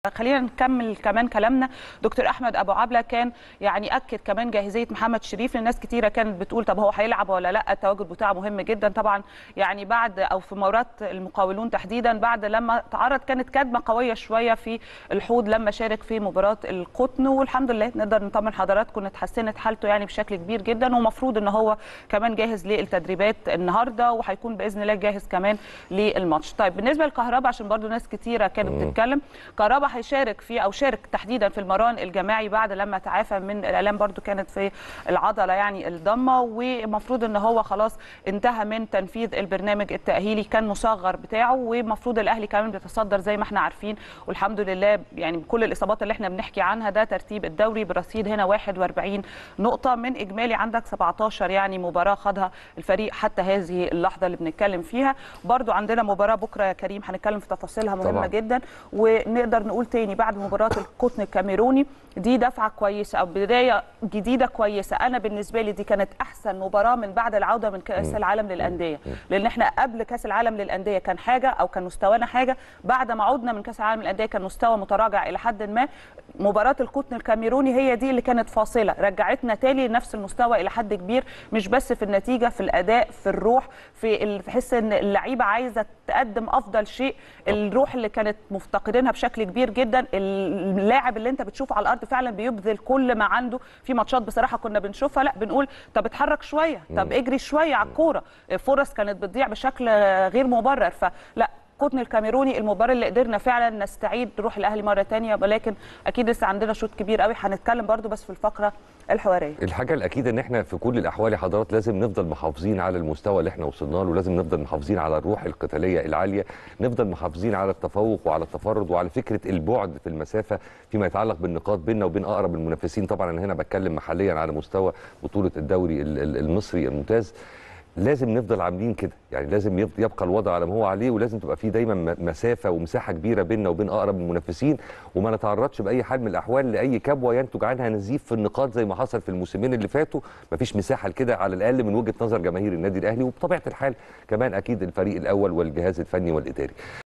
خلينا نكمل كمان كلامنا دكتور احمد ابو عبله كان يعني اكد كمان جاهزيه محمد شريف لناس كتيره كانت بتقول طب هو هيلعب ولا لا التواجد بتاعه مهم جدا طبعا يعني بعد او في مباراه المقاولون تحديدا بعد لما تعرض كانت كدمه قويه شويه في الحوض لما شارك في مباراه القطن والحمد لله نقدر نطمن حضراتكم ان اتحسنت حالته يعني بشكل كبير جدا ومفروض ان هو كمان جاهز للتدريبات النهارده وهيكون باذن الله جاهز كمان للماتش طيب بالنسبه لكهربا عشان برضو ناس كتيره كانت بتتكلم كهربا هيشارك في او شارك تحديدا في المران الجماعي بعد لما تعافى من الالام برضو كانت في العضله يعني الضمه ومفروض ان هو خلاص انتهى من تنفيذ البرنامج التاهيلي كان مصغر بتاعه ومفروض الاهلي كمان بيتصدر زي ما احنا عارفين والحمد لله يعني بكل الاصابات اللي احنا بنحكي عنها ده ترتيب الدوري برصيد هنا 41 نقطه من اجمالي عندك 17 يعني مباراه خاضها الفريق حتى هذه اللحظه اللي بنتكلم فيها برضو عندنا مباراه بكره يا كريم هنتكلم في تفاصيلها مهمه طبعاً. جدا ونقدر نقول تاني بعد مباراه القطن الكاميروني دي دفعه كويسه او بدايه جديده كويسه انا بالنسبه لي دي كانت احسن مباراه من بعد العوده من كاس العالم للانديه لان احنا قبل كاس العالم للانديه كان حاجه او كان مستوانا حاجه بعد ما عدنا من كاس العالم للانديه كان مستوى متراجع الى حد ما مباراه القطن الكاميروني هي دي اللي كانت فاصله رجعتنا تاني لنفس المستوى الى حد كبير مش بس في النتيجه في الاداء في الروح في ال- في حس ان اللعيبه عايزه تقدم افضل شيء الروح اللي كانت مفتقدينها بشكل كبير جدا اللاعب اللي انت بتشوفه على الارض فعلا بيبذل كل ما عنده في ماتشات بصراحه كنا بنشوفها لا بنقول طب اتحرك شويه طب اجري شويه على الكوره فرص كانت بتضيع بشكل غير مبرر فلا قطن الكاميروني المباراه اللي قدرنا فعلا نستعيد روح الاهلي مره تانية ولكن اكيد لسه عندنا شوط كبير قوي هنتكلم برضو بس في الفقره الحواريه الحاجه الاكيده ان احنا في كل الاحوال يا حضرات لازم نفضل محافظين على المستوى اللي احنا وصلنا له لازم نفضل محافظين على الروح القتاليه العاليه نفضل محافظين على التفوق وعلى التفرد وعلى فكره البعد في المسافه فيما يتعلق بالنقاط بيننا وبين اقرب المنافسين طبعا انا هنا بتكلم محليا على مستوى بطوله الدوري ال- ال- المصري الممتاز لازم نفضل عاملين كده يعني لازم يف- يبقى الوضع على ما هو عليه ولازم تبقى في دايما م- مسافه ومساحه كبيره بيننا وبين اقرب المنافسين وما نتعرضش باي حال من الاحوال لاي كبوه ينتج عنها نزيف في النقاط زي ما حصل في الموسمين اللي فاتوا مفيش مساحه لكده على الاقل من وجهه نظر جماهير النادي الاهلي وبطبيعه الحال كمان اكيد الفريق الاول والجهاز الفني والاداري